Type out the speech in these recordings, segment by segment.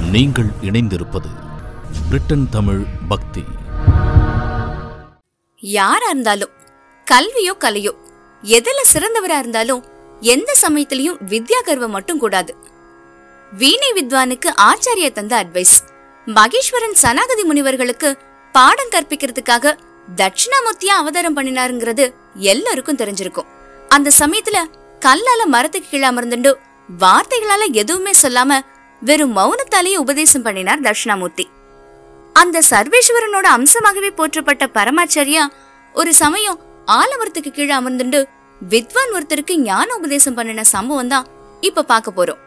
நீங்கள் இணைந்திருப்பது பிரிட்டன் தமிழ் பக்தி யாரா இருந்தாலும் கல்வியோ கலையோ எதுல சிறந்தவரா இருந்தாலும் எந்த சமயத்திலையும் வித்யா கர்வம் மட்டும் கூடாது வீணை வித்வானுக்கு ஆச்சாரிய தந்த அட்வைஸ் மகேஸ்வரன் சனாகதி முனிவர்களுக்கு பாடம் கற்பிக்கிறதுக்காக தட்சிணாமூர்த்தியா அவதாரம் பண்ணினாருங்கிறது எல்லாருக்கும் தெரிஞ்சிருக்கும் அந்த சமயத்துல கல்லால மரத்துக்கு கீழே அமர்ந்துண்டு வார்த்தைகளால எதுவுமே சொல்லாம வெறும் மௌனத்தாலேயே உபதேசம் பண்ணினார் தட்சிணாமூர்த்தி அந்த சர்வேஸ்வரனோட அம்சமாகவே போற்றப்பட்ட பரமாச்சாரியா ஒரு சமயம் ஆலமரத்துக்கு கீழே அமர்ந்துண்டு வித்வான் ஒருத்தருக்கு ஞான உபதேசம் பண்ணின சம்பவம் தான் இப்ப பார்க்க போறோம்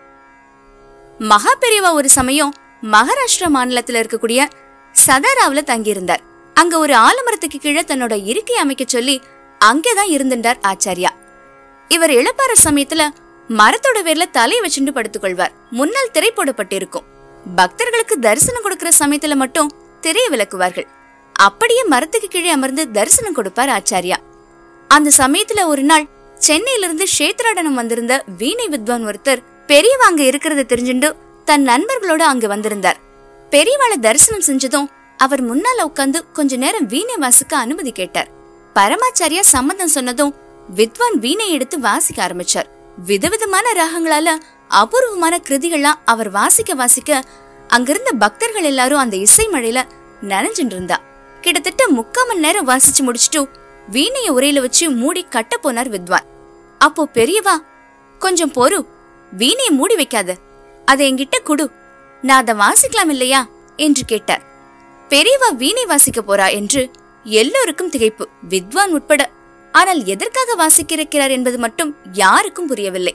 மகா பெரியவா ஒரு சமயம் மகாராஷ்டிரா மாநிலத்துல இருக்கக்கூடிய சதாராவுல தங்கியிருந்தார் அங்க ஒரு ஆலமரத்துக்கு கீழே தன்னோட இருக்கை அமைக்க சொல்லி அங்கேதான் இருந்துட்டார் ஆச்சாரியா இவர் இழப்பாற சமயத்துல மரத்தோட வேர்ல தலையை வச்சுண்டு படுத்துக்கொள்வார் முன்னால் திரை போடப்பட்டிருக்கும் பக்தர்களுக்கு தரிசனம் கொடுக்கிற சமயத்துல மட்டும் திரையை விளக்குவார்கள் அப்படியே மரத்துக்கு கீழே அமர்ந்து தரிசனம் கொடுப்பார் ஆச்சாரியா அந்த சமயத்துல ஒரு நாள் சென்னையில இருந்து கஷேத்ராடனம் வந்திருந்த வீணை வித்வான் ஒருத்தர் பெரியவா அங்க இருக்கிறத தெரிஞ்சுண்டு தன் நண்பர்களோட அங்க வந்திருந்தார் பெரியவாளை தரிசனம் செஞ்சதும் அவர் முன்னால உட்கார்ந்து கொஞ்ச நேரம் வீணை வாசிக்க அனுமதி கேட்டார் பரமாச்சாரியா சம்மதம் சொன்னதும் வித்வான் வீணை எடுத்து வாசிக்க ஆரம்பிச்சார் விதவிதமான ராகங்களால அபூர்வமான கிருதிகள்லாம் அவர் வாசிக்க வாசிக்க அங்கிருந்த பக்தர்கள் எல்லாரும் அந்த இசை மழையில நனைஞ்சுட்டு இருந்தா கிட்டத்தட்ட முக்கால் மணி நேரம் வாசிச்சு முடிச்சிட்டு வீணைய உரையில வச்சு மூடி கட்ட போனார் வித்வான் அப்போ பெரியவா கொஞ்சம் பொறு வீணைய மூடி வைக்காத அதை என்கிட்ட குடு நான் அதை வாசிக்கலாம் இல்லையா என்று கேட்டார் பெரியவா வீணை வாசிக்க போறா என்று எல்லோருக்கும் திகைப்பு வித்வான் உட்பட ஆனால் எதற்காக வாசிக்கிறக்கிறார் என்பது மட்டும் யாருக்கும் புரியவில்லை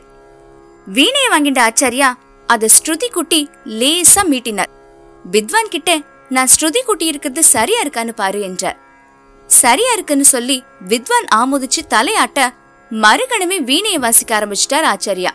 வீணையை வாங்கிட்ட ஆச்சாரியா அதை ஸ்ருதி குட்டி லேசா மீட்டினார் வித்வான் கிட்ட நான் ஸ்ருதி குட்டி இருக்கிறது சரியா இருக்கான்னு பாரு என்றார் சரியா இருக்குன்னு சொல்லி வித்வான் ஆமோதிச்சு தலையாட்ட மறுகணமே வீணையை வாசிக்க ஆரம்பிச்சிட்டார் ஆச்சாரியா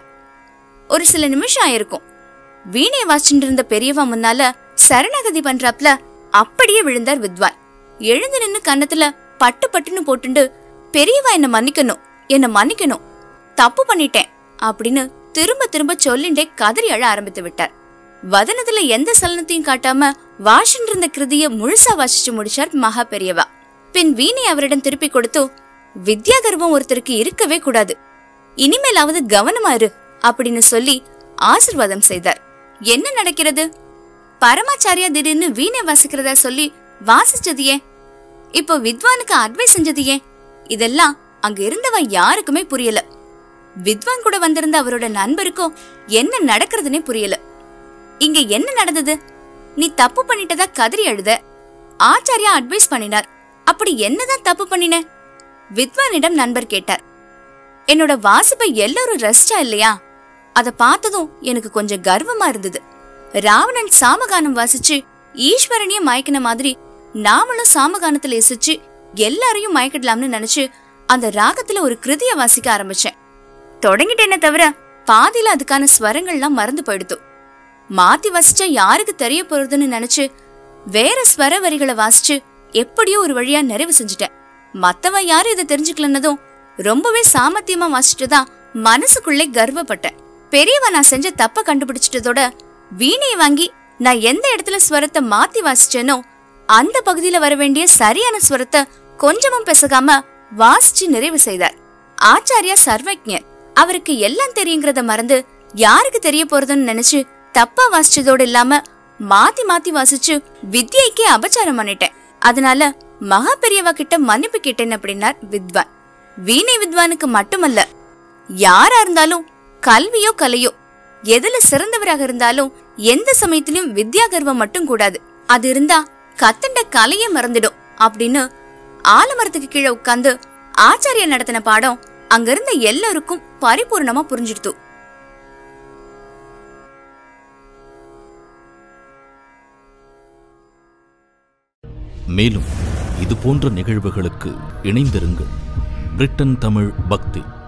ஒரு சில நிமிஷம் ஆயிருக்கும் வீணையை வாசிச்சுட்டு இருந்த பெரியவா முன்னால சரணாகதி பண்றாப்ல அப்படியே விழுந்தார் வித்வான் எழுந்து நின்னு கன்னத்துல பட்டு பட்டுன்னு போட்டுண்டு பெரியவா என்ன மன்னிக்கணும் என்ன மன்னிக்கணும் தப்பு பண்ணிட்டேன் அப்படின்னு திரும்ப திரும்ப சொல்லிண்டே கதறி அழ ஆரம்பித்து விட்டார் வதனத்துல எந்த சலனத்தையும் காட்டாம வாஷன் இருந்த கிருதிய முழுசா வாசிச்சு முடிச்சார் மகா பெரியவா பின் வீணை அவரிடம் திருப்பி கொடுத்து வித்யா கர்வம் ஒருத்தருக்கு இருக்கவே கூடாது இனிமேலாவது கவனமா இரு அப்படின்னு சொல்லி ஆசிர்வாதம் செய்தார் என்ன நடக்கிறது பரமாச்சாரியா திடீர்னு வீணை வாசிக்கிறதா சொல்லி வாசிச்சது ஏன் இப்போ வித்வானுக்கு அட்வைஸ் செஞ்சது ஏன் இதெல்லாம் அங்க இருந்தவ யாருக்குமே புரியல வித்வான் கூட வந்திருந்த அவரோட நண்பருக்கும் என்ன நடக்கிறதுனே புரியல இங்க என்ன நடந்தது நீ தப்பு பண்ணிட்டதா கதறி அழுத ஆச்சாரியா அட்வைஸ் பண்ணினார் அப்படி என்னதான் தப்பு பண்ணின வித்வானிடம் நண்பர் கேட்டார் என்னோட வாசிப்பை எல்லாரும் ரசிச்சா இல்லையா அத பார்த்ததும் எனக்கு கொஞ்சம் கர்வமா இருந்தது ராவணன் சாமகானம் வாசிச்சு ஈஸ்வரனையே மயக்கின மாதிரி நாமளும் சாமகானத்துல இசைச்சு எல்லாரையும் மயக்கிடலாம்னு நினைச்சு அந்த ராகத்துல ஒரு கிருதிய வாசிக்க ஆரம்பிச்சேன் தொடங்கிட்டேனே தவிர பாதியில அதுக்கான ஸ்வரங்கள்லாம் மறந்து போயிடுத்து மாத்தி வாசிச்சா யாருக்கு தெரிய போறதுன்னு நினைச்சு வேற ஸ்வர வரிகளை வாசிச்சு எப்படியோ ஒரு வழியா நிறைவு செஞ்சுட்டேன் மத்தவன் யாரும் இதை தெரிஞ்சுக்கலன்னதும் ரொம்பவே சாமர்த்தியமா வாசிச்சுட்டுதான் மனசுக்குள்ளே கர்வப்பட்டேன் பெரியவ நான் செஞ்ச தப்ப கண்டுபிடிச்சிட்டதோட வீணையை வாங்கி நான் எந்த இடத்துல ஸ்வரத்தை மாத்தி வாசிச்சேனோ அந்த பகுதியில வர வேண்டிய சரியான ஸ்வரத்தை கொஞ்சமும் பெசகாம வாசிச்சு நிறைவு செய்தார் ஆச்சாரியா சர்வஜர் அவருக்கு எல்லாம் தெரியுங்கிறத மறந்து யாருக்கு தெரிய போறதுன்னு நினைச்சு தப்பா வாசிச்சதோடு இல்லாம மாத்தி மாத்தி வாசிச்சு வித்யைக்கே அபச்சாரம் பண்ணிட்டேன் அதனால மகா பெரியவா கிட்ட மன்னிப்பு கேட்டேன் அப்படின்னார் வித்வான் வீணை வித்வானுக்கு மட்டுமல்ல யாரா இருந்தாலும் கல்வியோ கலையோ எதுல சிறந்தவராக இருந்தாலும் எந்த சமயத்திலும் வித்யா கர்வம் மட்டும் கூடாது அது இருந்தா கத்தண்ட கலையே மறந்துடும் அப்படின்னு ஆலமரத்துக்கு கீழே உட்கார்ந்து ஆச்சாரியா நடத்தின பாடம் அங்க இருந்த எல்லாருக்கும் பரிபூர்ணமா புரிஞ்சிடுத்து மேலும் இது போன்ற நிகழ்வுகளுக்கு இணைந்திருங்கள் பிரிட்டன் தமிழ் பக்தி